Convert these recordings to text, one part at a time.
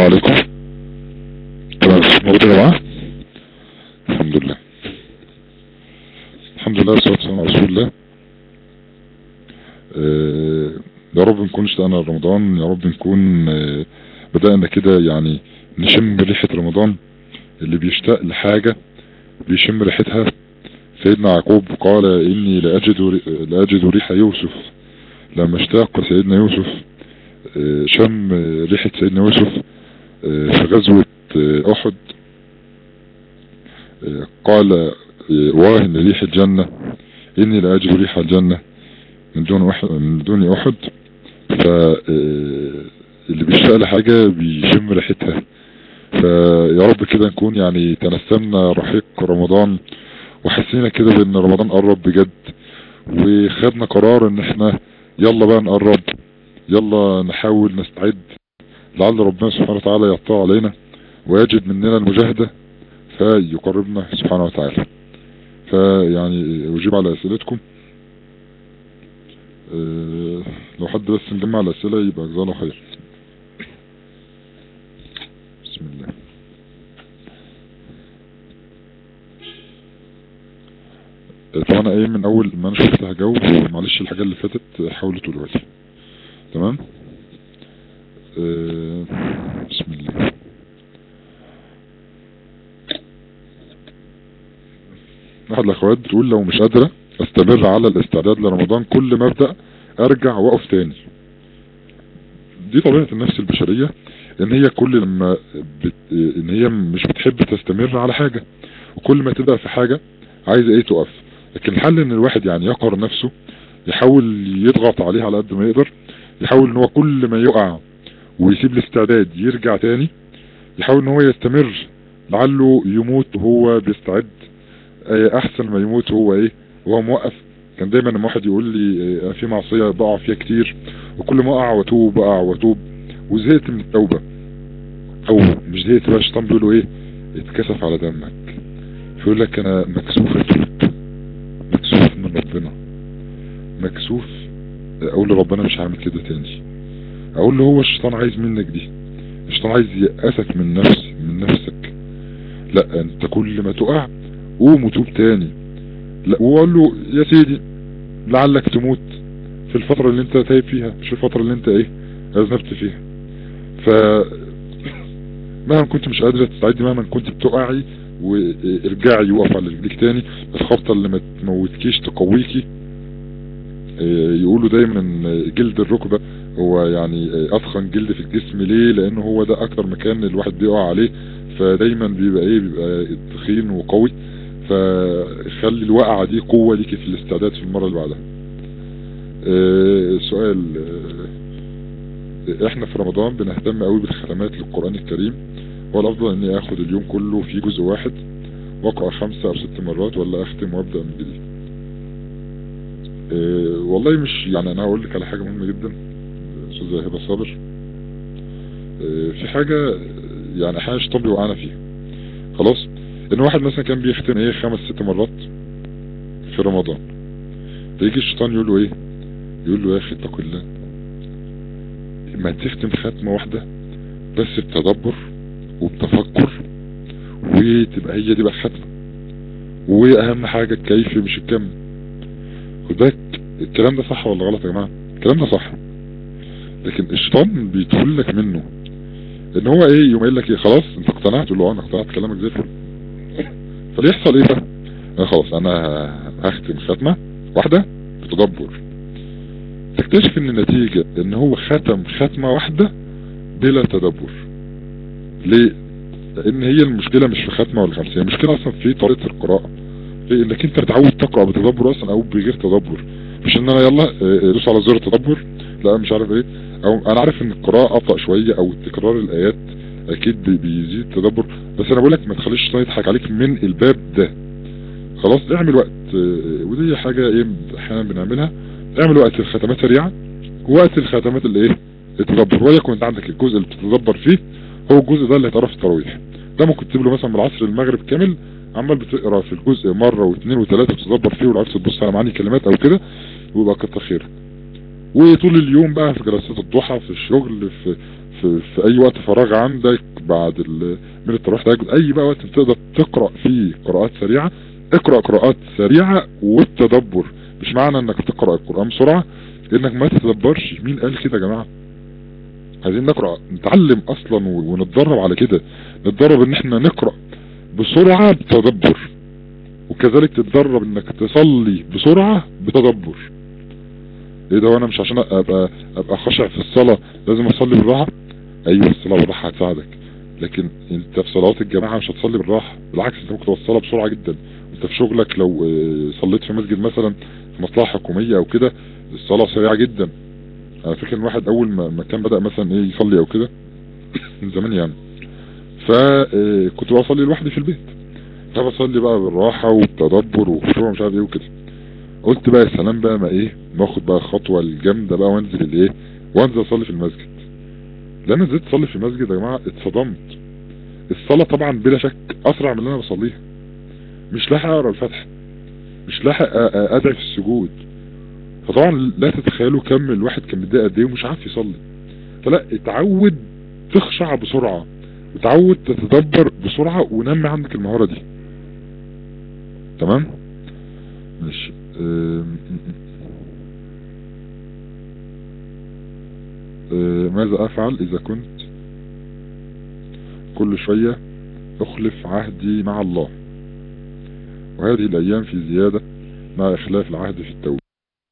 عليكم تمام موجود يا جماعة الحمد لله الحمد لله والصلاة والسلام على رسول الله آه، يا رب نكون اشتقنا رمضان يا رب نكون آه، بدأنا كده يعني نشم ريحة رمضان اللي بيشتاق لحاجة بيشم ريحتها سيدنا يعقوب قال إني لأجد, ري- لأجد ريح يوسف لما اشتاق سيدنا يوسف آه، شم ريحة سيدنا يوسف آه، في غزوة آه، أحد آه، قال آه، واهن ريح الجنة إني لأجد ريح الجنة من دون أحد من دون أحد فاللي بيشتاق لحاجة بيشم ريحتها فيا رب كده نكون يعني تنسمنا رحيق رمضان وحسينا كده بان رمضان قرب بجد وخدنا قرار ان احنا يلا بقى نقرب يلا نحاول نستعد لعل ربنا سبحانه وتعالى يطلع علينا ويجد مننا المجاهدة فيقربنا سبحانه وتعالى فيعني اجيب على اسئلتكم أه، لو حد بس مجمع الاسئلة يبقى جزاه الله خير بسم الله طبعا انا ايه من اول ما انا شفت هجاوب ومعلش الحاجات اللي فاتت حاولوا تقولوا لي تمام آه بسم الله احد الاخوات بتقول لو مش قادرة استمر على الاستعداد لرمضان كل ما ابدأ ارجع واقف تاني دي طبيعة النفس البشرية ان هي كل لما بت... ان هي مش بتحب تستمر على حاجة وكل ما تبدأ في حاجة عايزة ايه تقف لكن الحل ان الواحد يعني يقهر نفسه يحاول يضغط عليها على قد ما يقدر يحاول ان هو كل ما يقع ويسيب الاستعداد يرجع تاني يحاول ان هو يستمر لعله يموت وهو بيستعد آه، احسن ما يموت هو ايه وهو موقف كان دايما لما واحد يقول لي آه، في معصية بقع فيها كتير وكل ما اقع واتوب اقع واتوب وزهقت من التوبة او مش زهقت بقى الشيطان بيقول له ايه اتكسف على دمك فيقول لك انا مكسوف اتوب مكسوف من ربنا مكسوف اقول لربنا مش هعمل كده تاني اقول له هو الشيطان عايز منك دي الشيطان عايز يأسك من نفس من نفسك لا انت كل ما تقع قوم وتوب تاني لا واقول له يا سيدي لعلك تموت في الفترة اللي انت تايب فيها مش الفترة اللي انت ايه اذنبت فيها ف مهما كنت مش قادرة تستعدي مهما كنت بتقعي وارجعي وقف على رجليك تاني الخبطة اللي ما تموتكيش تقويكي اه، يقولوا دايما ان جلد الركبة هو يعني اه، اضخم جلد في الجسم ليه لانه هو ده اكتر مكان الواحد بيقع عليه فدايما بيبقى ايه بيبقى تخين وقوي فخلي الوقعة دي قوة ليكي في الاستعداد في المرة اللي بعدها اه، سؤال اه، احنا في رمضان بنهتم قوي بالختمات للقرآن الكريم هو الافضل اني اخد اليوم كله في جزء واحد واقرأ خمسة او ست مرات ولا اختم وابدأ من جديد اه والله مش يعني انا هقول لك على حاجة مهمة جدا استاذة هبة صابر اه في حاجة يعني احيانا الشيطان بيوقعنا فيها خلاص ان واحد مثلا كان بيختم ايه خمس ست مرات في رمضان فيجي الشيطان يقول له ايه يقول له يا اخي اتق الله ما تختم ختمة واحدة بس بتدبر وبتفكر وتبقى هي دي بقى ختمة واهم حاجة الكيف مش الكم خد بالك الكلام ده صح ولا غلط يا جماعة الكلام ده صح لكن الشيطان بيدخل لك منه ان هو ايه يقوم قايل لك ايه خلاص انت اقتنعت تقول له اه انا اقتنعت كلامك زي الفل فليحصل ايه بقى انا خلاص انا هختم ختمة واحدة بتدبر تكتشف ان النتيجة ان هو ختم ختمة واحدة بلا تدبر ليه لان هي المشكلة مش في ختمة ولا خمسة هي المشكلة اصلا في طريقة القراءة في انك انت متعود تقرأ بتدبر اصلا او بغير تدبر مش ان انا يلا اه، دوس على زر تدبر لا مش عارف ايه او انا عارف ان القراءة ابطأ شوية او تكرار الايات اكيد بي- بيزيد تدبر بس انا بقولك ما تخليش الشيطان يضحك عليك من الباب ده خلاص اعمل وقت اه، ودي حاجة ايه احيانا بنعملها اعمل وقت الختمات سريعة ووقت الختمات اللي ايه التدبر وليكن انت عندك الجزء اللي بتتدبر فيه هو الجزء ده اللي هتقراه في التراويح ده ممكن تسيب له مثلا من العصر المغرب كامل عمال بتقرا في الجزء مرة واثنين وثلاثة بتتدبر فيه ولو عرفت تبص على معاني كلمات او كده ويبقى كتر خيرك وطول اليوم بقى في جلسات الضحى في الشغل في في, في اي وقت فراغ عندك بعد ال... من التراويح تهجد اي بقى وقت تقدر تقرأ فيه قراءات سريعة اقرأ قراءات سريعة والتدبر مش معنى انك تقرأ القرآن بسرعة انك ما تتدبرش مين قال كده يا جماعة عايزين نقرأ نتعلم اصلا و- ونتدرب على كده نتدرب ان احنا نقرأ بسرعة بتدبر وكذلك تتدرب انك تصلي بسرعة بتدبر ايه ده وانا مش عشان ابقى ابقى خاشع في الصلاة لازم اصلي بالراحة ايوه الصلاة بالراحة هتساعدك لكن انت في صلوات الجماعة مش هتصلي بالراحة بالعكس انت ممكن توصلها بسرعة جدا انت في شغلك لو اه، صليت في مسجد مثلا في مصلحة حكومية او كده الصلاة سريعة جدا انا فاكر ان واحد اول ما ما كان بدأ مثلا ايه يصلي او كده من زمان يعني فكنت بصلي لوحدي في البيت فبصلي بقى بالراحة وبتدبر وخشوع مش عارف ايه وكده قلت بقى يا سلام بقى ما ايه ما اخد بقى الخطوة الجامدة بقى وانزل الايه وانزل اصلي في المسجد لما نزلت اصلي في المسجد يا جماعة اتصدمت الصلاة طبعا بلا شك اسرع من اللي انا بصليها مش لاحق اقرا الفتح مش لاحق أ- أ- ادعي في السجود فطبعا لا تتخيلوا كم الواحد كان متضايق قد ايه ومش عارف يصلي فلا اتعود تخشع بسرعة وتعود تتدبر بسرعة ونمي عندك المهارة دي تمام ماشي أم، أه، ماذا افعل اذا كنت كل شوية اخلف عهدي مع الله وهذه الايام في زيادة مع اخلاف العهد في التوبة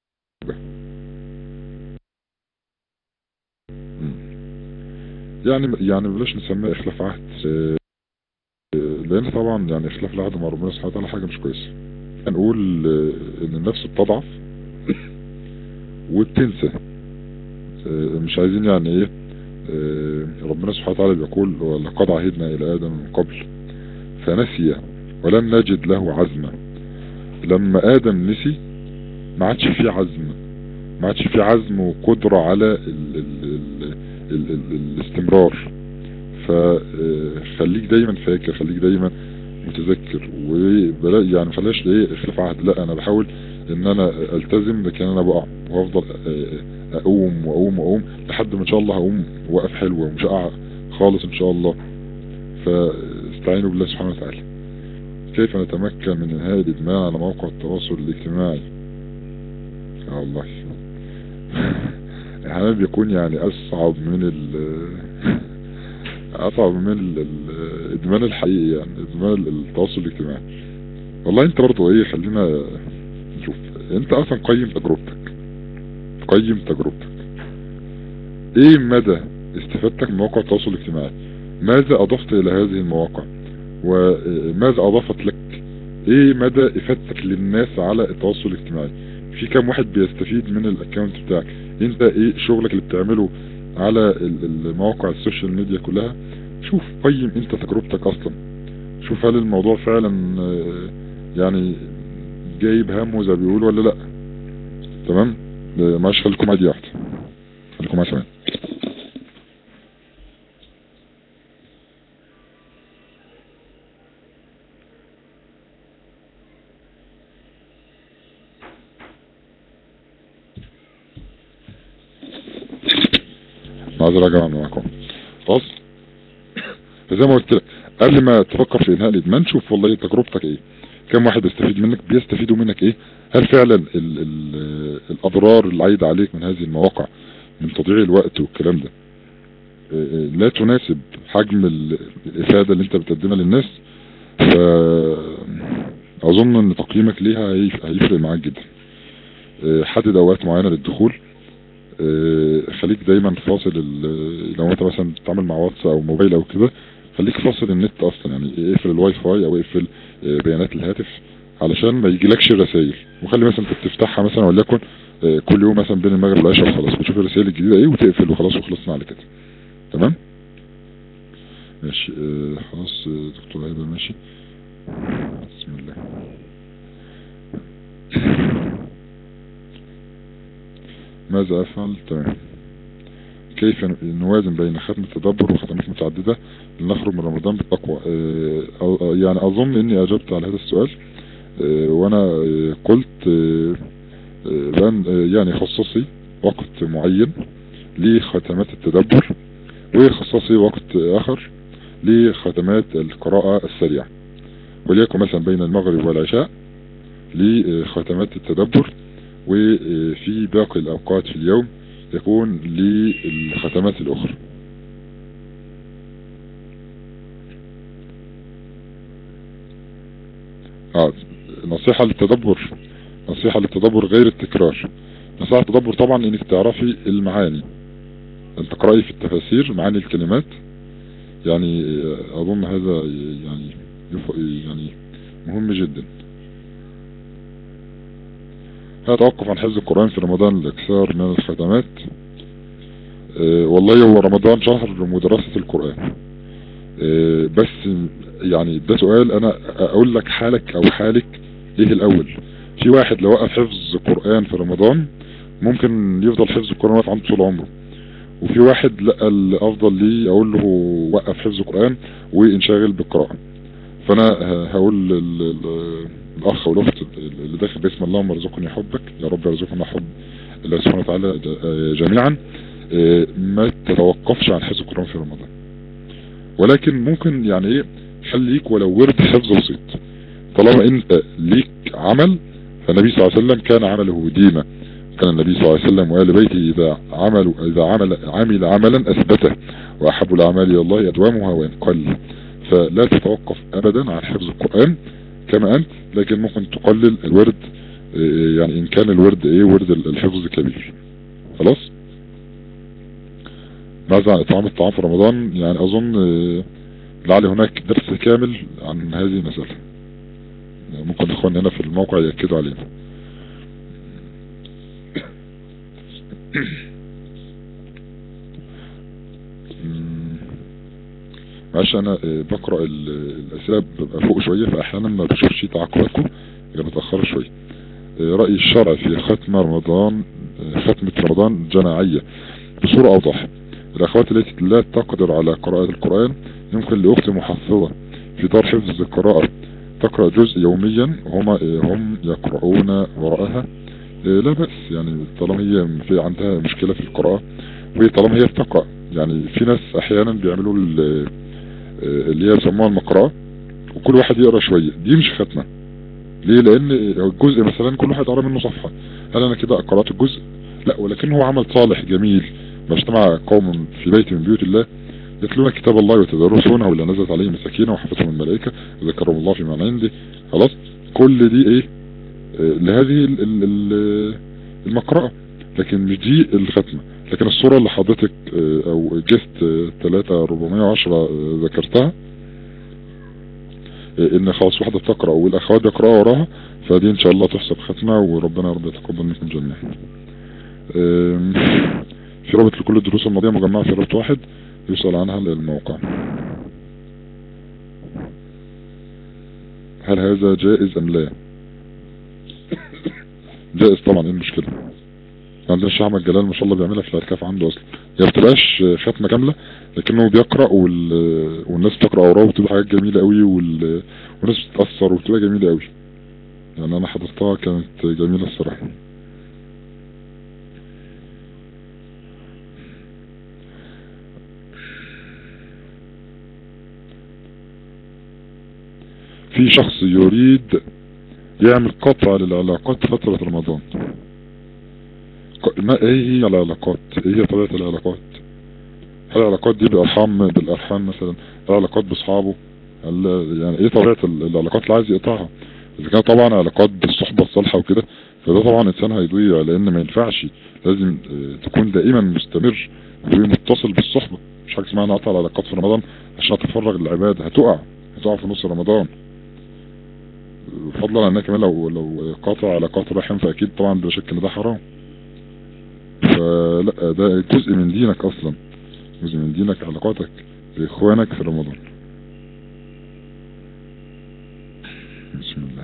مم. يعني يعني بلاش نسميها اخلاف عهد أه، لان طبعا يعني اخلاف العهد مع ربنا سبحانه وتعالى حاجة مش كويسة هنقول آه، ان النفس بتضعف وبتنسى آه، مش عايزين يعني ايه آه، ربنا سبحانه وتعالى بيقول ولقد عهدنا الى ادم من قبل فنسي ولم نجد له عزما لما ادم نسي ما عادش فيه عزم ما عادش فيه عزم وقدرة على ال ال ال ال ال الاستمرار فخليك دايما فاكر خليك دايما متذكر وبلا يعني ما خليهاش ايه اخلاف عهد لا انا بحاول ان انا التزم لكن انا بقع وافضل آه، اقوم واقوم واقوم لحد ما ان شاء الله هقوم واقف حلوة ومش هقع خالص ان شاء الله فاستعينوا بالله سبحانه وتعالى كيف نتمكن من انهاء الادمان على موقع التواصل الاجتماعي يا الله احيانا بيكون يعني اصعب من ال اصعب من ال- ال- الادمان الحقيقي يعني ادمان التواصل الاجتماعي والله انت برضو ايه خلينا نشوف انت اصلا قيم تجربتك قيم تجربتك ايه مدى استفادتك من مواقع التواصل الاجتماعي ماذا اضفت الى هذه المواقع وماذا اضافت لك ايه مدى افادتك للناس على التواصل الاجتماعي في كم واحد بيستفيد من الاكونت بتاعك انت ايه شغلك اللي بتعمله على ال- المواقع السوشيال ميديا كلها شوف قيم انت تجربتك اصلا شوف هل الموضوع فعلا آه، يعني جايب همه زي ما بيقولوا ولا لا تمام آه، معلش خليكم عادي واحدة خليكم معايا ثواني معذرة يا جماعة معاكم خلاص فزي ما قلت لك قبل ما تفكر في انهاء الادمان شوف والله تجربتك ايه كم واحد بيستفيد منك بيستفيدوا منك ايه هل فعلا ال ال الاضرار اللي عايدة عليك من هذه المواقع من تضييع الوقت والكلام ده آه، آه، لا تناسب حجم ال- الافادة اللي انت بتقدمها للناس فاظن ان تقييمك ليها هيف- هيفرق معاك جدا آه، حدد اوقات معينة للدخول آه، خليك دايما فاصل ال- لو انت مثلا بتتعامل مع واتس او موبايل او كده خليك فاصل النت اصلا يعني اقفل الواي فاي او اقفل آه، بيانات الهاتف علشان ما يجيلكش رسائل وخلي مثلا انت بتفتحها مثلا وليكن آه، كل يوم مثلا بين المغرب والعشاء وخلاص بتشوف الرسائل الجديدة ايه وتقفل وخلاص وخلصنا على كده تمام ماشي آه، خلاص آه، دكتور هيبة ماشي بسم الله ماذا افعل تمام كيف نوازن بين ختم التدبر وختمات متعددة لنخرج من رمضان بالتقوى آه، آه، يعني اظن اني اجبت على هذا السؤال آه، وانا آه، قلت آه، آه، بان آه، يعني خصصي وقت معين لختمات التدبر وخصصي وقت اخر لختمات القراءة السريعة وليكن مثلا بين المغرب والعشاء لختمات التدبر وفي باقي الاوقات في اليوم يكون للختمات الاخرى آه نصيحة للتدبر نصيحة للتدبر غير التكرار نصيحة التدبر طبعا انك تعرفي المعاني ان تقرأي في التفاسير معاني الكلمات يعني اظن هذا يعني يعني مهم جدا هتوقف عن حفظ القرآن في رمضان الاكثار من الختمات أه والله هو رمضان شهر مدرسة القرآن أه بس يعني ده سؤال انا اقول لك حالك او حالك ايه الاول في واحد لو وقف حفظ قرآن في رمضان ممكن يفضل حفظ القرآن واقف عنده طول عمره وفي واحد لا الافضل لي اقول له وقف حفظ القرآن وانشغل بالقراءة فانا هقول الاخ والاخت اللي داخل باسم اللهم ارزقني حبك يا رب ارزقنا حب الله سبحانه وتعالى جميعا ما تتوقفش عن حفظ القرآن في رمضان ولكن ممكن يعني ايه خليك ولو ورد حفظ بسيط طالما انت ليك عمل فالنبي صلى الله عليه وسلم كان عمله ديما كان النبي صلى الله عليه وسلم وآل بيته إذا عملوا إذا عمل عمل عملا أثبته وأحب الأعمال إلى الله أدوامها وإن قل فلا تتوقف أبدا عن حفظ القرآن كما أنت لكن ممكن تقلل الورد يعني إن كان الورد إيه ورد الحفظ كبير خلاص ماذا عن إطعام الطعام في رمضان يعني أظن لعل هناك درس كامل عن هذه المسألة ممكن اخواننا هنا في الموقع يأكدوا علينا معلش انا بقرأ الاسئلة ببقى فوق شوية فاحيانا ما بشوفش تعقيباتكم يبقى متأخر شوية رأي الشرع في ختم رمضان ختمة رمضان جماعية بصورة اوضح الاخوات التي لا تقدر على قراءة القرآن يمكن لاخت محفظة في دار حفظ القراءة تقرأ جزء يوميا وهم هم يقرؤون وراءها لا بأس يعني طالما هي في عندها مشكلة في القراءة وهي طالما هي بتقرأ يعني في ناس احيانا بيعملوا اللي هي يسموها المقرأة وكل واحد يقرأ شوية دي مش ختمة ليه لان الجزء مثلا كل واحد قرأ منه صفحة هل انا كده قرأت الجزء لا ولكن هو عمل صالح جميل ما اجتمع قوم في بيت من بيوت الله يتلون كتاب الله ويتدرسونه ولا نزلت عليهم السكينة وحفتهم الملائكة وذكرهم الله في معنى عنده خلاص كل دي ايه لهذه المقرأة لكن مش دي الختمة لكن الصورة اللي حضرتك او جست 3410 ذكرتها ان خلاص واحدة بتقرأ والاخوات بيقرأوا وراها فدي ان شاء الله تحسب ختمة وربنا رب يتقبل منكم جميعا في رابط لكل الدروس الماضية مجمعة في رابط واحد يسأل عنها الموقع هل هذا جائز ام لا جائز طبعا ايه المشكلة عندنا الشيخ احمد جلال ما شاء الله بيعملها في الاعتكاف عنده اصلا هي ما بتبقاش ختمه كامله لكنه بيقرا وال... والناس بتقرا وراه وبتبقى حاجات جميله قوي وال... والناس بتتاثر وبتبقى جميله قوي يعني انا حضرتها كانت جميله الصراحه في شخص يريد يعمل قطع للعلاقات فترة رمضان ما ايه هي العلاقات ايه هي طبيعة العلاقات هل العلاقات دي بالارحام بالارحام مثلا هل العلاقات باصحابه يعني ايه طبيعة العلاقات اللي عايز يقطعها اذا كان طبعا علاقات بالصحبة الصالحة وكده فده طبعا انسان هيضيع لان ما ينفعش لازم تكون دائما مستمر ومتصل بالصحبة مش حاجة اسمها انا اقطع العلاقات في رمضان عشان اتفرغ للعبادة هتقع هتقع في نص رمضان فضلا عنها كمان لو لو قاطع علاقات رحم فاكيد طبعا بلا شك ان ده حرام فلا ده جزء من دينك اصلا جزء من دينك علاقاتك باخوانك في رمضان بسم الله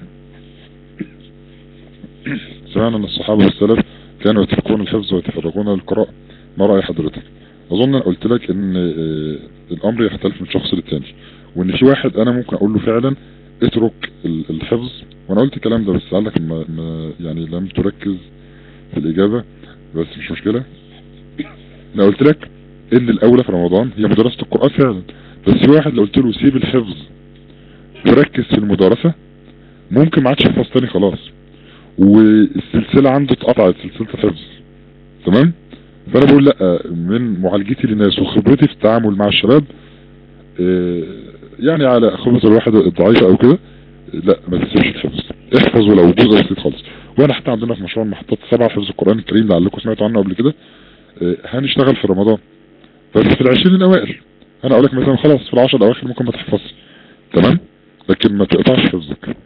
سمعنا ان الصحابة والسلف كانوا يتركون الحفظ ويتفرغون للقراءة ما رأي حضرتك اظن قلت لك ان الامر يختلف من شخص للتاني وان في واحد انا ممكن اقول له فعلا اترك الحفظ وانا قلت الكلام ده بس لعلك ما ما يعني لم تركز في الاجابة بس مش مشكلة انا قلت لك ان الاولى في رمضان هي مدرسة القرآن فعلا بس في واحد لو قلت له سيب الحفظ وركز في المدرسة ممكن ما عادش يحفظ تاني خلاص والسلسلة عنده اتقطعت سلسلة الحفظ تمام فانا بقول لا من معالجتي للناس وخبرتي في التعامل مع الشباب آه، يعني على خبرة الواحد الضعيفة او كده لا ما تسيبش الحفظ احفظ ولو جزء بسيط خالص وانا حتى عندنا في مشروع المحطات سبعة حفظ القرآن الكريم لعلكم سمعتوا عنه قبل كده آه، هنشتغل في رمضان بس في العشرين الاوائل انا اقول لك مثلا خلاص في العشر الاواخر ممكن ما تحفظش تمام لكن ما تقطعش حفظك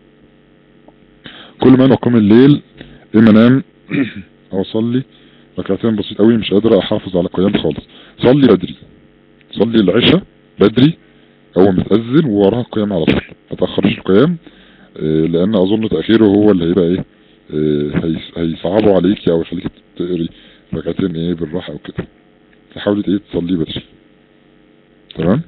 كل ما نقوم الليل اما انام او اصلي ركعتين بسيط قوي مش قادر احافظ على القيام خالص صلي بدري صلي العشاء بدري اول ما تأذن ووراها القيام على طول ما تأخرش القيام آه، لان اظن تأخيره هو اللي هيبقى ايه آه، هيس- هيصعبوا عليك او يخليك تقري ركعتين ايه بالراحة او كده تحاولي ايه تصلي بدري تمام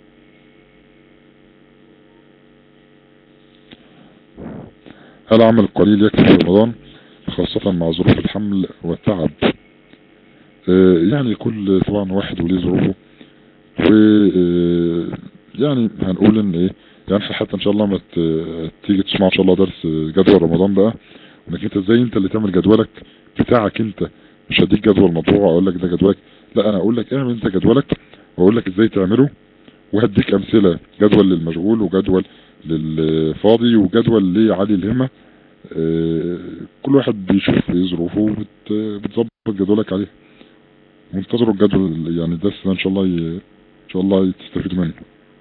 هل عمل القليل يكفي في رمضان خاصة مع ظروف الحمل والتعب آه، يعني كل طبعا واحد وليه ظروفه و آه، يعني هنقول ان ايه يعني إحنا حتى ان شاء الله ما ت- تيجي تسمع ان شاء الله درس جدول رمضان بقى انك انت ازاي انت اللي تعمل جدولك بتاعك انت مش هديك جدول مطبوع اقول لك ده جدولك لا انا اقول لك اعمل انت جدولك واقول لك ازاي تعمله وهديك امثله جدول للمشغول وجدول للفاضي وجدول لعالي الهمه آه، كل واحد بيشوف ايه ظروفه وبت- بتظبط جدولك عليه وانتظروا الجدول يعني الدرس ده ان شاء الله ي... ان شاء الله تستفيدوا منه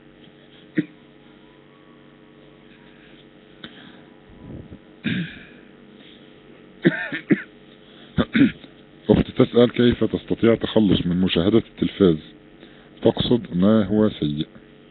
أخت تسأل كيف تستطيع تخلص من مشاهدة التلفاز تقصد ما هو سيء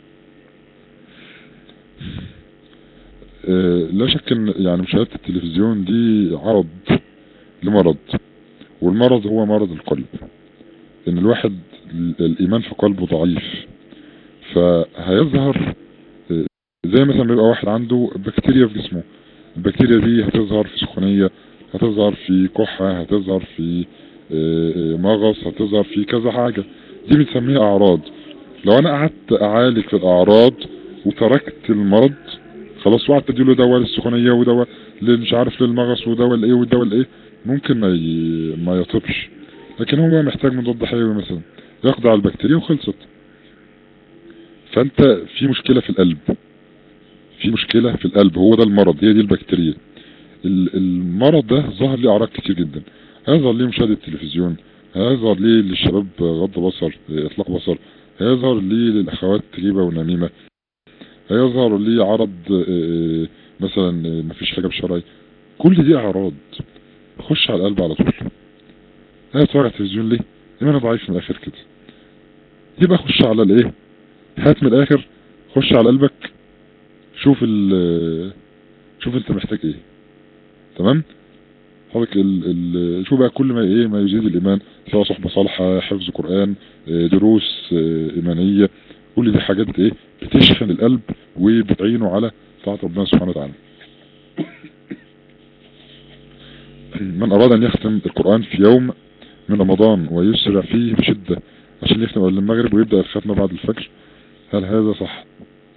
آه، لا شك ان يعني مشاهدة التلفزيون دي عرض لمرض والمرض هو مرض القلب ان الواحد ال- الايمان في قلبه ضعيف فهيظهر آه، زي مثلا بيبقى واحد عنده بكتيريا في جسمه البكتيريا دي هتظهر في سخونية هتظهر في كحة هتظهر في آه، آه، مغص هتظهر في كذا حاجة دي بنسميها اعراض لو انا قعدت اعالج في الاعراض وتركت المرض خلاص وقعدت اديله دواء للسخونية ودواء اللي مش عارف للمغص ودواء الايه والدواء الايه ممكن ما ي... ما يطبش لكن هو محتاج مضاد حيوي مثلا يقضي على البكتيريا وخلصت فانت في مشكلة في القلب في مشكلة في القلب هو ده المرض هي دي البكتيريا ال- المرض ده ظهر ليه اعراض كتير جدا هيظهر ليه مشاهدة التلفزيون هيظهر ليه للشباب غض بصر اطلاق بصر هيظهر ليه للاخوات غيبة ونميمة هيظهر ليه عرض آه، مثلا آه، مفيش حجاب شرعي كل دي اعراض خش على القلب على طول انا بتفرج على التلفزيون ليه ايماني ضعيف من الاخر كده يبقى خش على الايه هات من الاخر خش على قلبك شوف ال شوف انت محتاج ايه تمام حضرتك ال ال شوف بقى كل ما ايه ما يزيد الايمان سواء صحبه صالحه حفظ قران آه، دروس آه، ايمانيه كل دي حاجات ايه بتشحن القلب وبتعينه على طاعه ربنا سبحانه وتعالى من اراد ان يختم القران في يوم من رمضان ويسرع فيه بشده عشان يختم قبل المغرب ويبدا الختمه بعد الفجر هل هذا صح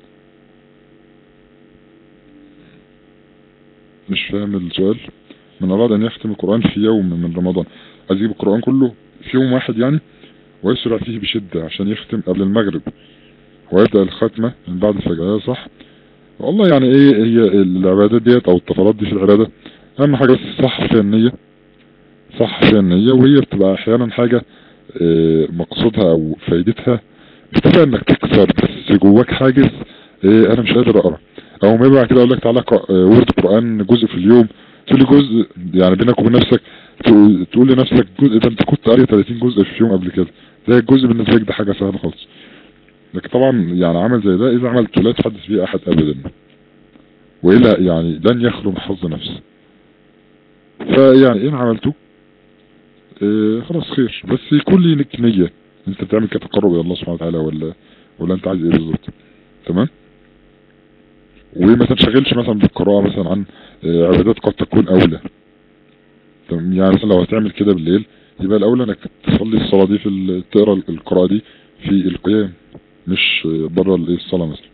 مش فاهم السؤال من أراد أن يختم القرآن في يوم من رمضان عايز يجيب القرآن كله في يوم واحد يعني ويسرع فيه بشدة عشان يختم قبل المغرب ويبدأ الختمة من بعد الفجر هذا صح والله يعني ايه هي العبادات ديت او الطفرات دي في العبادة اهم حاجة بس صح فيها النية صح فيها النية وهي بتبقى احيانا حاجة اه، مقصودها او فايدتها بتبقى انك تكسر بس جواك حاجز اه، انا مش قادر اقرا او ما يبقى كده اقول لك تعالى اقرا اه، ورد قرآن جزء في اليوم تقول لي جزء يعني بينك وبين نفسك تقول تقول لنفسك جزء ده انت كنت قاري 30 جزء في يوم قبل كده زي الجزء بالنسبه لك ده حاجه سهله خالص لكن طبعا يعني عمل زي ده اذا عملته لا تحدث به احد ابدا والا يعني لن يخلو من حظ نفسه فيعني ان عملته اه خلاص خير بس يكون لي لك نيه انت بتعمل كتقرب الى الله سبحانه وتعالى ولا ولا انت عايز ايه بالظبط تمام وما تنشغلش مثلا بالقراءة مثلا عن آه، عبادات قد تكون أولى تمام؟ يعني مثلا لو هتعمل كده بالليل يبقى الاولى انك تصلي الصلاة دي في ال- تقرا القراءة دي في القيام مش بره ال- الصلاة مثلا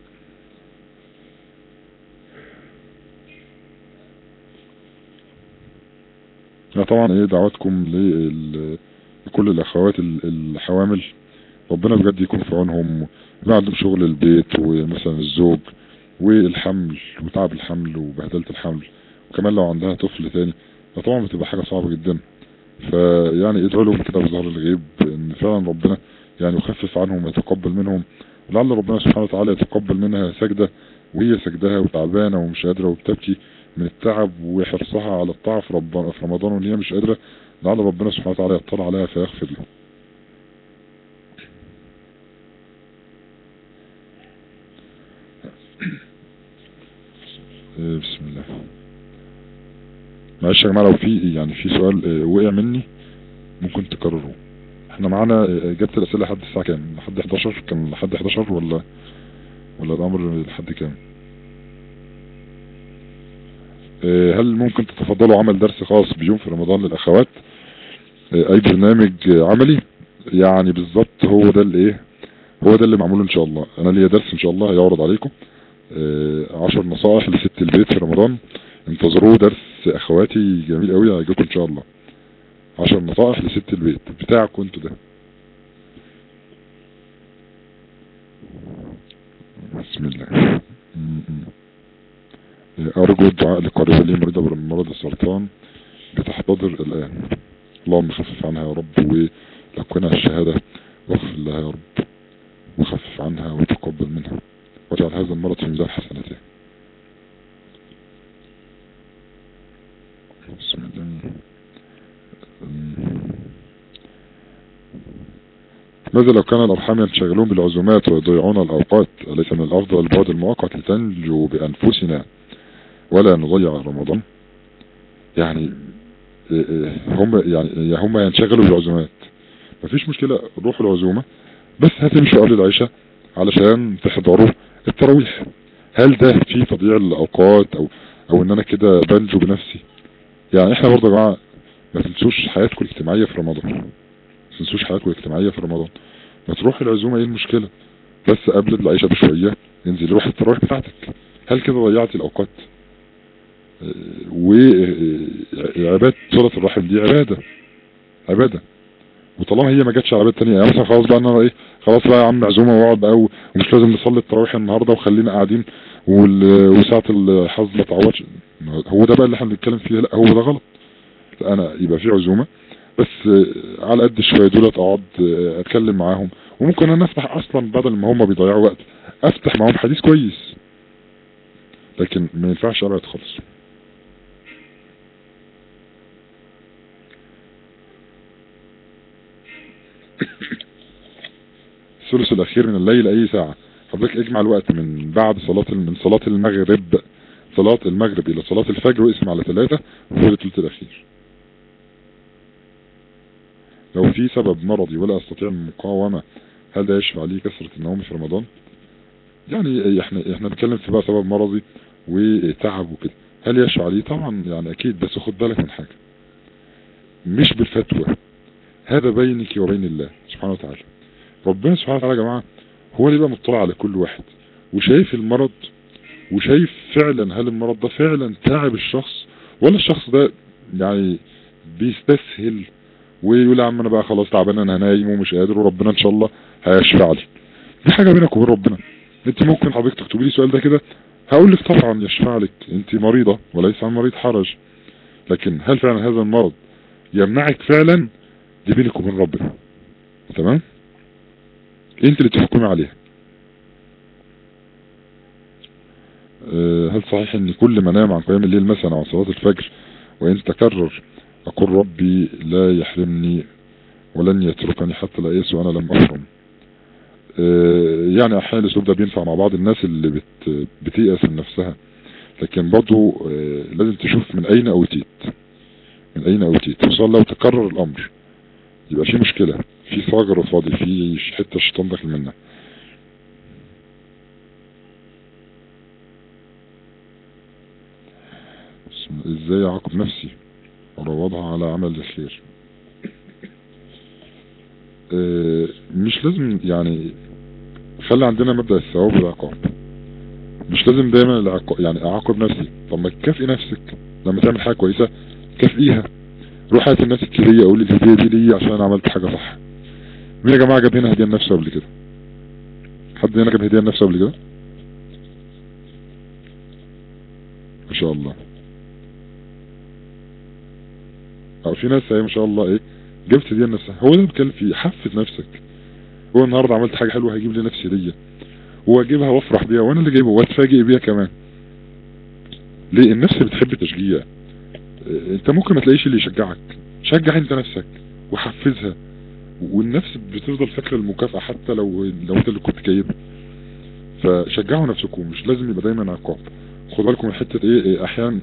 لا طبعا ايه دعواتكم لل- لكل الاخوات ال- الحوامل ربنا بجد يكون في عونهم اللي عندهم شغل البيت ومثلا الزوج والحمل وتعب الحمل وبهدلة الحمل وكمان لو عندها طفل تاني فطبعا بتبقى حاجة صعبة جدا فيعني ادعوا لهم كده بظهر الغيب ان فعلا ربنا يعني يخفف عنهم ويتقبل منهم ولعل ربنا سبحانه وتعالى يتقبل منها سجدة وهي سجدها وتعبانة ومش قادرة وبتبكي من التعب وحرصها على الطاعة في, رب... في رمضان وان هي مش قادرة لعل ربنا سبحانه وتعالى يطلع عليها فيغفر له آه، بسم الله معلش يا جماعة لو في يعني في سؤال آه، وقع مني ممكن تكرره احنا معانا آه، اجابة الاسئلة لحد الساعة كام لحد 11 كان لحد 11 ولا ولا الامر لحد كام آه، هل ممكن تتفضلوا عمل درس خاص بيوم في رمضان للاخوات آه، اي برنامج آه، عملي يعني بالظبط هو ده اللي ايه هو ده اللي معمول ان شاء الله انا ليا درس ان شاء الله هيعرض عليكم آه، عشر نصائح لست البيت في رمضان انتظروه درس اخواتي جميل قوي هيعجبكم ان شاء الله عشر نصائح لست البيت بتاعكم انتوا ده بسم الله م- م. ارجو الدعاء لقريبة لي مريضة بمرض السرطان بتحتضر الان اللهم خفف عنها يا رب ولكنها الشهادة واغفر لها يا رب وخفف عنها وتقبل منها واجعل هذا المرض في ميزان حسناته بسم الله ماذا لو كان الأرحام ينشغلون بالعزومات ويضيعون الأوقات أليس من الأفضل البعد المؤقت لتنجو بأنفسنا ولا نضيع رمضان يعني إيه إيه هم يعني هم ينشغلوا بالعزومات مفيش مشكلة روحوا العزومة بس هتمشوا قبل العشاء علشان تحضروا التراويح هل ده في تضييع الاوقات او او ان انا كده بنجو بنفسي يعني احنا برضه يا جماعه ما تنسوش حياتكم الاجتماعيه في رمضان ما تنسوش حياتكم الاجتماعيه في رمضان ما تروح العزومه ايه المشكله بس قبل العشاء بشويه انزل روح التراويح بتاعتك هل كده ضيعت الاوقات وعباده صله الرحم دي عباده عباده وطالما هي ما جاتش على بيت تانية يعني مثلا خلاص بقى انا ايه خلاص بقى يا عم عزومه واقعد بقى ومش لازم نصلي التراويح النهارده وخلينا قاعدين وال- وساعه الحظ ما تعوضش هو ده بقى اللي احنا بنتكلم فيه لا هو ده غلط لا انا يبقى في عزومه بس آه، على قد شويه دولت اقعد آه، اتكلم معاهم وممكن انا افتح اصلا بدل ما هم بيضيعوا وقت افتح معاهم حديث كويس لكن ما ينفعش ابعد خالص الثلث الاخير من الليل اي ساعة حضرتك اجمع الوقت من بعد صلاة من صلاة المغرب صلاة المغرب الى صلاة الفجر واقسم على ثلاثة وهو الثلث الاخير لو في سبب مرضي ولا استطيع المقاومة هل ده يشفع لي كثرة النوم في رمضان يعني احنا احنا بنتكلم في بقى سبب مرضي وتعب وكده هل يشفع لي طبعا يعني اكيد بس خد بالك من حاجة مش بالفتوى هذا بينك وبين الله سبحانه وتعالى ربنا سبحانه وتعالى يا جماعة هو اللي بقى مطلع على كل واحد وشايف المرض وشايف فعلا هل المرض ده فعلا تعب الشخص ولا الشخص ده يعني بيستسهل ويقول يا عم انا بقى خلاص تعبان انا نايم ومش قادر وربنا ان شاء الله هيشفع لي دي حاجة بينك وبين ربنا انت ممكن حضرتك تكتبي لي السؤال ده كده هقول لك طبعا يشفع لك انت مريضة وليس عن مريض حرج لكن هل فعلا هذا المرض يمنعك فعلا دي بينك وبين ربنا تمام انت اللي تحكمي عليها أه هل صحيح ان كل ما نام عن قيام الليل مثلا عن صلاة الفجر وان تكرر اقول ربي لا يحرمني ولن يتركني حتى لا يأس وانا لم احرم أه يعني احيانا الاسلوب ده بينفع مع بعض الناس اللي بت بتيأس من نفسها لكن برضو أه لازم تشوف من اين اوتيت من اين اوتيت خصوصا لو تكرر الامر يبقى في مشكلة في ثغر فاضي في حتة الشيطان داخل منها ازاي اعاقب نفسي واروضها على عمل الخير آه، مش لازم يعني خلي عندنا مبدأ الثواب والعقاب مش لازم دايما العقاب يعني اعاقب نفسي طب ما تكافئي نفسك لما تعمل حاجة كويسة كافئيها روح هات الناس الكبيرة قول الهدية دي لي عشان انا عملت حاجة صح مين يا جماعة جاب هنا هدية لنفسه قبل كده حد هنا جاب هدية لنفسه قبل كده ما شاء الله اه في ناس هي ما شاء الله ايه جبت هدية لنفسها هو ده اللي بتكلم فيه حفز نفسك هو النهارده عملت حاجة حلوة هجيب لنفسي هدية واجيبها وافرح بيها وانا اللي جايبها واتفاجئ بيها كمان ليه النفس بتحب التشجيع اه، انت ممكن ما تلاقيش اللي يشجعك شجع انت نفسك وحفزها والنفس بتفضل فاكره المكافأة حتى لو لو انت اللي كنت جايبها فشجعوا نفسكم مش لازم يبقى دايما عقاب خدوا بالكم من حته ايه, إيه احيانا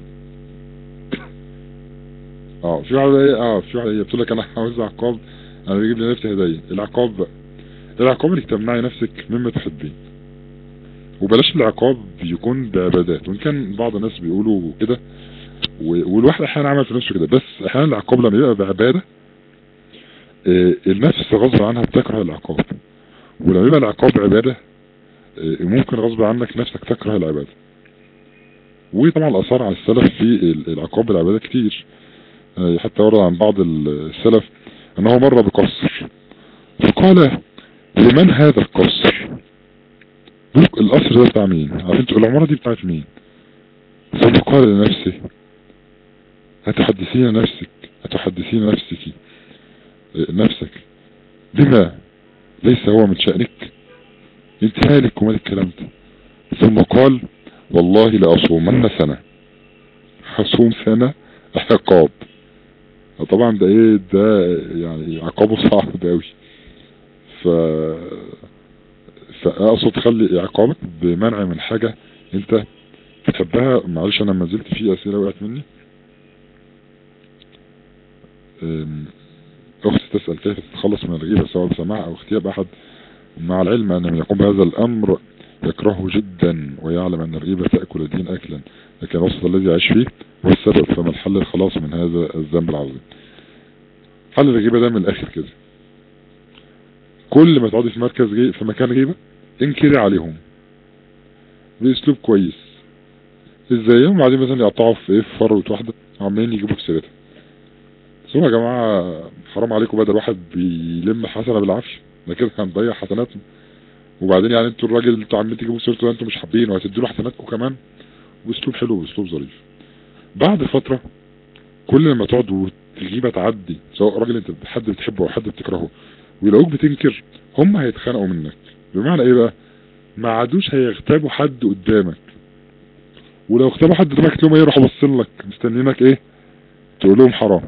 اه في واحده ايه اه في واحده ايه بتقول لك انا عاوز عقاب انا بجيب لنفسي هديه العقاب بقى العقاب انك تمنعي نفسك مما تحبين وبلاش العقاب يكون بعبادات وان كان بعض الناس بيقولوا كده و- والواحد احيانا عمل في نفسه كده بس احيانا العقاب لما يبقى بعباده آه، النفس غصب عنها بتكره العقاب ولما يبقى العقاب عباده آه، ممكن غصب عنك نفسك تكره العباده وطبعا الاثار عن السلف في ال- العقاب بالعباده كتير آه، حتى ورد عن بعض السلف انه مر بقصر فقال لمن هذا القصر بيقول القصر ده بتاع مين عارف انتوا العمارة دي بتاعت مين ثم قال لنفسه هتحدثين نفسك هتحدثين نفسك آه، نفسك بما ليس هو من شأنك انت مالك ومال الكلام ده ثم قال والله لأصومن سنة هصوم سنة عقاب طبعا ده ايه ده يعني عقابه صعب ده اوي ف فاقصد خلي عقابك بمنع من حاجة انت بتحبها معلش انا ما زلت في اسئلة وقعت مني أم، اختي تسأل كيف تتخلص من الغيبة سواء بسماع او اغتياب احد مع العلم ان من يقوم بهذا الامر يكرهه جدا ويعلم ان الغيبة تأكل الدين اكلا لكن الوسط الذي يعيش فيه هو السبب فما الحل الخلاص من هذا الذنب العظيم حل الغيبة ده من الاخر كده كل ما تقعدي في مركز غيبة في مكان غيبة انكري عليهم باسلوب كويس ازاي هم قاعدين مثلا يقطعوا في ايه في فروة واحدة عمالين يجيبوا في سيرتها بس هو يا جماعة حرام عليكم بدل واحد بيلم حسنة بالعافية ده كده هنضيع حسناتنا وبعدين يعني انتوا الراجل اللي انتوا عمالين تجيبوا سيرته ده انتوا مش حابين وهتدوا له حسناتكم كمان باسلوب حلو واسلوب ظريف بعد فترة كل ما تقعد والغيبة تعدي سواء راجل انت حد بتحبه او حد بتكرهه ويلاقوك بتنكر هم هيتخانقوا منك بمعنى ايه بقى ما عادوش هيغتابوا حد قدامك ولو اغتابوا حد قدامك تلاقيهم ايه يروحوا باصين لك مستنيينك ايه تقول لهم حرام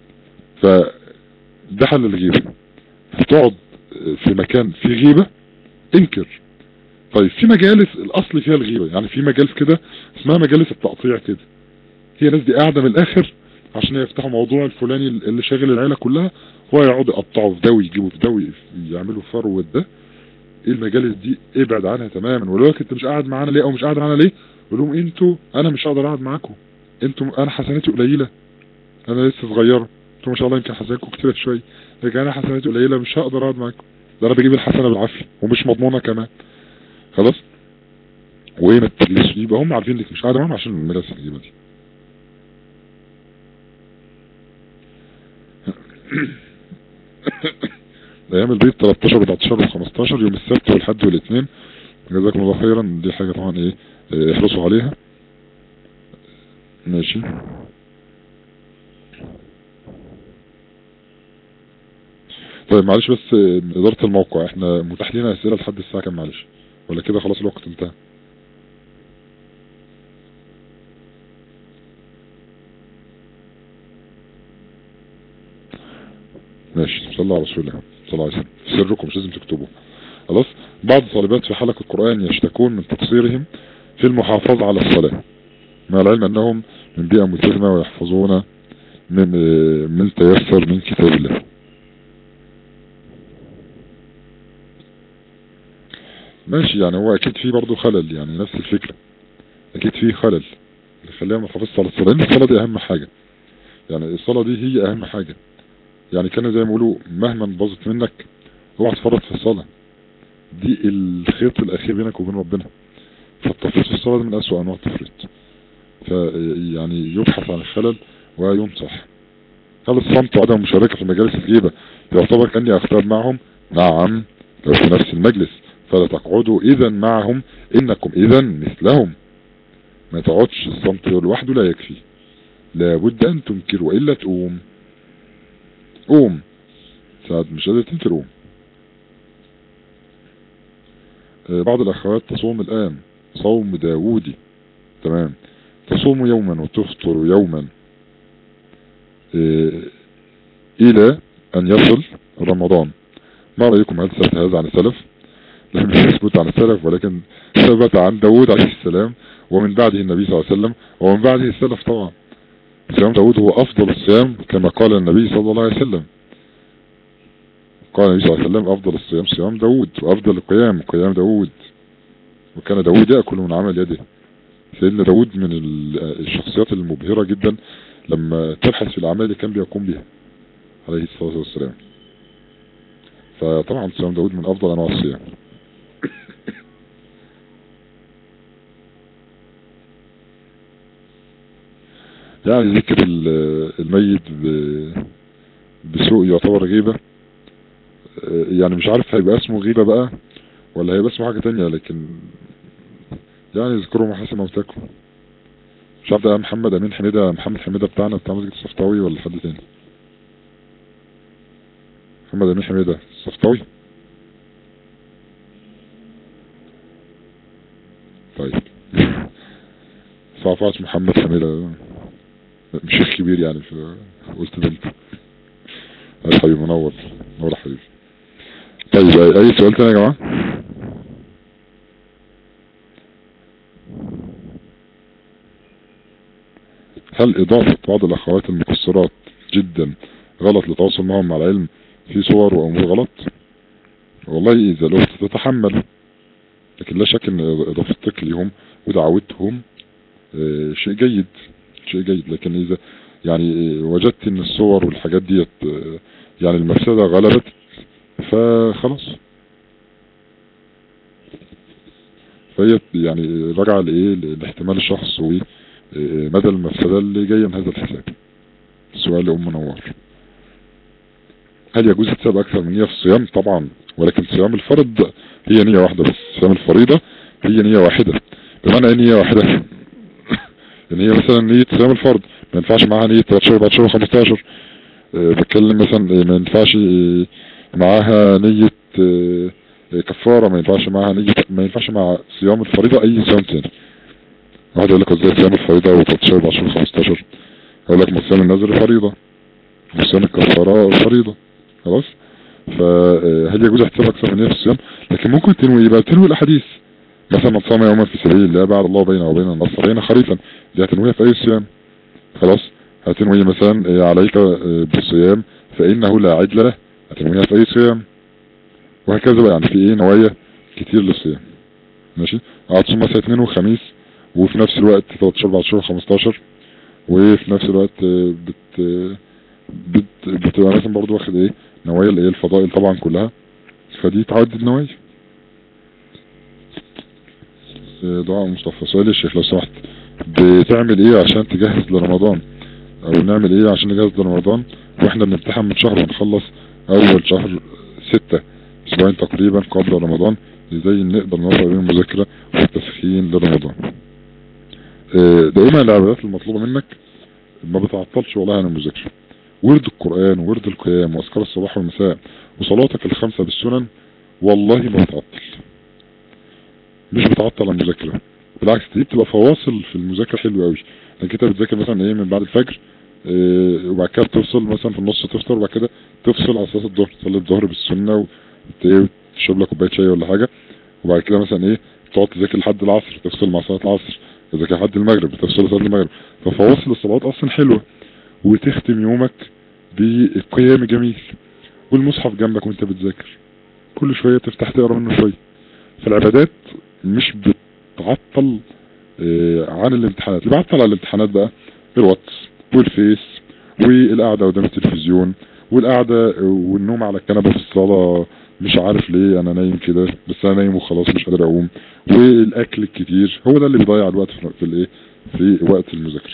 فده حل الغيبة هتقعد في مكان فيه غيبة انكر طيب في مجالس الاصل فيها الغيبة يعني في مجالس كده اسمها مجالس التقطيع كده هي ناس دي قاعدة من الاخر عشان يفتحوا موضوع الفلاني اللي شاغل العيلة كلها هو يقعدوا يقطعوا في ده ويجيبوا في ده ويعملوا فروة ده ايه المجالس دي ابعد عنها تماما ولو انت مش قاعد معانا ليه او مش قاعد معانا ليه قول لهم انتوا انا مش هقدر اقعد معاكم انتوا انا حسناتي قليلة انا لسه صغيرة انتوا ما شاء الله يمكن حسناتكم كتيرة شوية لكن انا حسناتي قليلة مش هقدر اقعد معاكم ده انا بجيب الحسنة بالعافية ومش مضمونة كمان خلاص وايه ما تجلسش يبقى هم عارفين انك مش قاعد معاهم عشان المجالس القديمة دي ايام البيت 13 و14 و15 يوم السبت والحد والاثنين جزاكم الله خيرا دي حاجة طبعا ايه اه، احرصوا عليها ماشي طيب معلش بس اه، ادارة الموقع احنا متاح لنا اسئلة لحد الساعة كام معلش ولا كده خلاص الوقت انتهى ماشي صلى الله على رسول الله صلى الله عليه وسلم سركم مش لازم تكتبوا خلاص بعض الطالبات في حلقة القرآن يشتكون من تقصيرهم في المحافظة على الصلاة مع العلم أنهم من بيئة ملتزمة ويحفظون من من تيسر من كتاب الله ماشي يعني هو أكيد فيه برضه خلل يعني نفس الفكرة أكيد فيه خلل اللي خليها ما تحافظش على الصلاة لأن الصلاة دي أهم حاجة يعني الصلاة دي هي أهم حاجة يعني كان زي ما يقولوا مهما باظت منك اوعى تفرط في الصلاة دي الخيط الاخير بينك وبين ربنا فالتفريط في الصلاة دي من اسوأ انواع التفريط فيعني يبحث عن الخلل وينصح هل الصمت وعدم المشاركة في مجالس الغيبة يعتبر كأني أختار معهم نعم لو في نفس المجلس فلا تقعدوا إذا معهم إنكم إذا مثلهم ما تقعدش الصمت لوحده لا يكفي لابد أن تنكر وإلا تقوم قوم ساعد مش قادر تنكر قوم آه، بعض الأخوات تصوم الآن صوم داودي تمام تصوم يوما وتفطر يوما إيه الى ان يصل رمضان ما رأيكم هل ثبت هذا عن السلف لم يثبت عن السلف ولكن ثبت عن داود عليه السلام ومن بعده النبي صلى الله عليه وسلم ومن بعده السلف طبعا صيام داود هو افضل الصيام كما قال النبي صلى الله عليه وسلم قال النبي صلى الله عليه وسلم افضل الصيام صيام داود وافضل القيام قيام داود وكان داود يأكل من عمل يده سيدنا داود من الشخصيات المبهرة جدا لما تبحث في الأعمال اللي كان بيقوم بها عليه الصلاة والسلام فطبعا صيام داود من أفضل أنواع الصيام يعني ذكر الميت بسوء يعتبر غيبة يعني مش عارف هيبقى اسمه غيبة بقى ولا هيبقى اسمه حاجة تانية لكن يعني اذكروا محاسن موتاكم مش عارف ده محمد امين حميدة محمد حميدة بتاعنا بتاع مسجد الصفطاوي ولا حد تاني محمد امين حميدة الصفطاوي طيب صعفات محمد حميدة مش شيخ كبير يعني قلت بنت يا حبيبي منور منور حبيبي طيب اي سؤال تاني يا جماعة هل إضافة بعض الأخوات المقصرات جدا غلط للتواصل معهم مع العلم في صور وأمور غلط والله إذا الأخت تتحمل لكن لا شك أن إضافتك لهم ودعوتهم آه، شيء جيد شيء جيد لكن إذا يعني وجدت أن الصور والحاجات ديت آه، يعني المفسدة غلبت فخلاص فهي يعني رجع لإيه لاحتمال الشخص وإيه مدى المفسدة اللي جاية من هذا الحساب السؤال لأم منور هل يجوز حساب أكثر من نية في الصيام طبعا ولكن صيام الفرض هي نية واحدة بس صيام الفريضة هي نية واحدة بمعنى ايه نية واحدة يعني هي مثلا نية صيام الفرض ما ينفعش معاها نية 13 14 15 بتكلم مثلا ما ينفعش معاها نية آه، كفارة ما ينفعش معاها نية ما ينفعش مع صيام الفريضة اي صيام تاني واحد يقول لك ازاي صيام الفريضة و13 ب 20 15 يقول لك مصيام النذر فريضة مصيام الكفارة فريضة خلاص فهل يجوز احتساب اكثر من في الصيام لكن ممكن تنوي يبقى تنوي الاحاديث مثلا من صام يوما في سبيل الله بعد الله بينه وبين النص بين خريفا دي هتنويها في اي صيام خلاص هتنوي مثلا عليك بالصيام فانه لا عدل له هتنويها في اي صيام وهكذا بقى يعني في ايه نوايا كتير للصيام ماشي هتصوم مثلا اثنين وخميس وفي نفس الوقت 13 14 15 وفي نفس الوقت بت بت بتبقى مثلا برضو واخد ايه نوايا اللي هي الفضائل طبعا كلها فدي تعدد النوايا دعاء مصطفى سؤال الشيخ لو سمحت بتعمل ايه عشان تجهز لرمضان او نعمل ايه عشان نجهز لرمضان واحنا بنمتحن من شهر ونخلص اول شهر ستة اسبوعين تقريبا قبل رمضان ازاي نقدر نوصل بين المذاكرة والتسخين لرمضان آه، دائما العبادات المطلوبة منك ما بتعطلش والله عن المذاكرة ورد القرآن ورد القيام واذكار الصباح والمساء وصلاتك الخمسة بالسنن والله ما بتعطل مش بتعطل المذاكرة بالعكس دي بتبقى فواصل في المذاكرة حلوة قوي انك انت بتذاكر مثلا ايه من بعد الفجر اه وبعد كده بتفصل مثلا في النص تفطر وبعد كده تفصل على اساس الظهر تصلي الظهر بالسنة وتشرب لك كوبايه شاي ولا حاجة وبعد كده مثلا ايه تقعد تذاكر لحد العصر تفصل مع صلاة العصر اذا كان حد المغرب بتفصل صلاة المغرب ففواصل الصلوات اصلا حلوة وتختم يومك بالقيام جميل والمصحف جنبك وانت بتذاكر كل شوية تفتح تقرا منه شوية فالعبادات مش بتعطل آه، عن الامتحانات اللي بعطل على الامتحانات بقى الواتس والفيس والقعدة قدام التلفزيون والقعدة والنوم على الكنبة في الصالة مش عارف ليه انا نايم كده بس انا نايم وخلاص مش قادر اقوم والاكل الكتير هو ده اللي بيضيع الوقت في في الايه في وقت المذاكره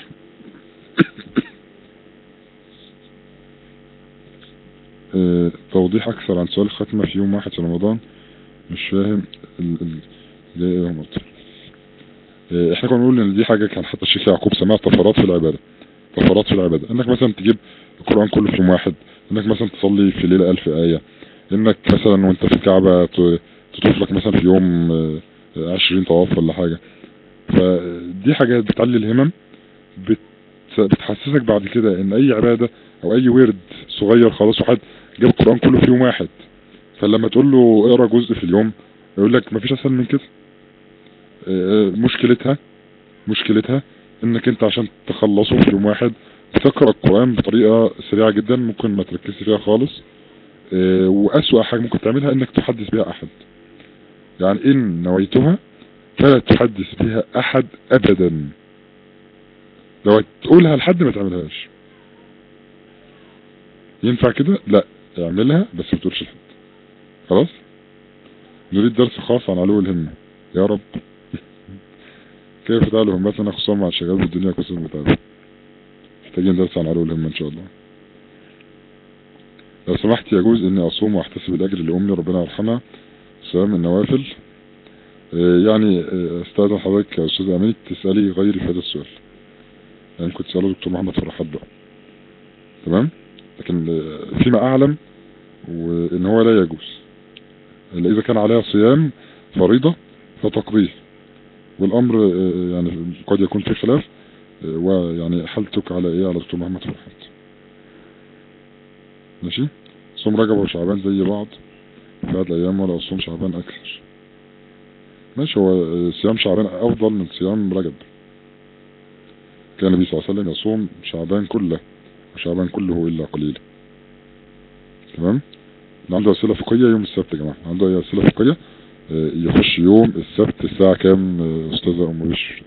آه، توضيح اكثر عن سؤال الختمه في يوم واحد في رمضان مش فاهم ال ال ليه إيه هم قلت؟ آه، احنا كنا بنقول ان دي حاجه كان حتى الشيخ يعقوب سماها طفرات في العباده طفرات في العباده انك مثلا تجيب القران كله في يوم واحد انك مثلا تصلي في ليله ألف ايه انك مثلا وانت في الكعبه ت- تطوف لك مثلا في يوم آه، آه، 20 طواف ولا حاجه فدي حاجات بتعلي الهمم بت بتحسسك بعد كده ان اي عباده او اي ورد صغير خلاص واحد جاب القران كله في يوم واحد فلما تقول له اقرا جزء في اليوم يقول لك مفيش اسهل من كده آه، مشكلتها مشكلتها انك انت عشان تخلصه في يوم واحد بتقرا القران بطريقه سريعه جدا ممكن ما تركزش فيها خالص آه، واسوأ حاجه ممكن تعملها انك تحدث بها احد يعني ان نويتها فلا تحدث بها احد ابدا لو تقولها لحد ما تعملهاش ينفع كده لا اعملها بس ما تقولش لحد خلاص نريد درس خاص عن علو الهمة يا رب كيف تعلو همتنا خصوصا مع الشغال بالدنيا كسر المتابع محتاجين درس عن علو الهمة ان شاء الله لو سمحت يجوز اني اصوم واحتسب الاجر لامي ربنا يرحمها صيام النوافل آه، يعني آه، استاذن حضرتك يا استاذ امين تسالي غيري في هذا السؤال يعني كنت تساله دكتور محمد فرحات بقى تمام لكن آه، فيما اعلم وان هو لا يجوز الا اذا كان عليها صيام فريضة فتقضيه والامر آه، يعني قد يكون في خلاف آه، ويعني حالتك على ايه على دكتور محمد فرحات ماشي صوم رجب وشعبان زي بعض في هذه الايام ولا صوم شعبان اكثر ماشي هو آه، صيام شعبان افضل من صيام رجب كان النبي صلى الله عليه وسلم يصوم شعبان كله وشعبان كله الا قليلا تمام اللي عنده اسئله فقهيه يوم السبت يا جماعه اللي عنده اي اسئله فقهيه آه، يخش يوم السبت الساعه كام آه، استاذه ام بشر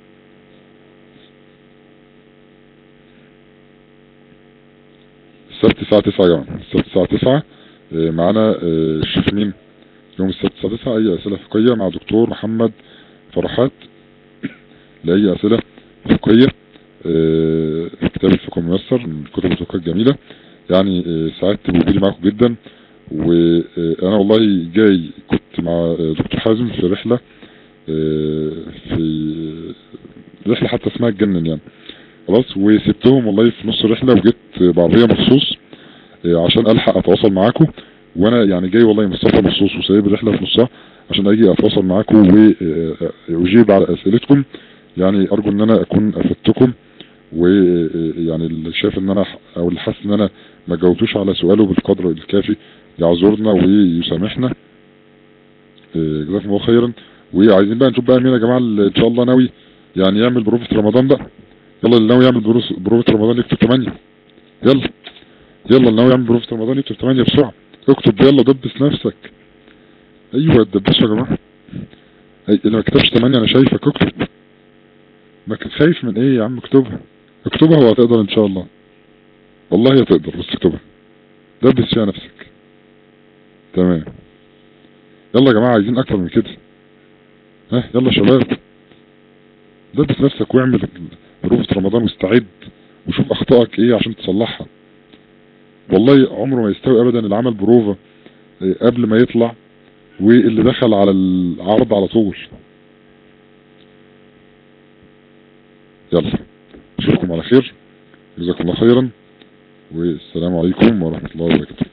السبت الساعه 9 يا جماعه السبت الساعه 9 آه، معانا آه، الشيخ مين يوم السبت الساعه 9 اي اسئله فقهيه مع دكتور محمد فرحات لاي اسئله فقهيه آه، في كتاب الفقه الميسر من كتب الفقه الجميله يعني آه، سعدت بوجودي معكم جدا وانا والله جاي كنت مع آه، دكتور حازم في رحله آه، في رحله حتى اسمها تجنن يعني خلاص وسبتهم والله في نص الرحله وجيت بعربيه مخصوص آه، عشان الحق اتواصل معاكم وانا يعني جاي والله من السفر مخصوص وسايب الرحله في نصها عشان اجي اتواصل معاكم واجيب على اسئلتكم يعني ارجو ان انا اكون افدتكم ويعني اللي شايف ان انا او اللي حاسس ان انا ما جاوبتوش على سؤاله بالقدر الكافي يعذرنا ويسامحنا آه، جزاكم الله خيرا وعايزين بقى نشوف بقى مين يا جماعه اللي ان شاء الله ناوي يعني يعمل بروفة رمضان بقى يلا اللي ناوي يعمل بروس- بروفة رمضان يكتب 8 يلا يلا اللي ناوي يعمل بروفة رمضان يكتب 8 بسرعه اكتب يلا دبس نفسك ايوه دبسوا يا جماعه أي- اللي ما كتبش 8 انا شايفك اكتب ما كنت خايف من ايه يا عم اكتبها اكتبها وهتقدر ان شاء الله والله هتقدر بس اكتبها دبس فيها نفسك تمام يلا يا جماعة عايزين اكتر من كده ها يلا يا شباب دبس نفسك واعمل بروفة رمضان واستعد وشوف اخطائك ايه عشان تصلحها والله عمره ما يستوي ابدا العمل بروفة إيه، قبل ما يطلع واللي دخل على العرض على طول يلا اشوفكم على خير جزاكم الله خيرا والسلام عليكم ورحمة الله وبركاته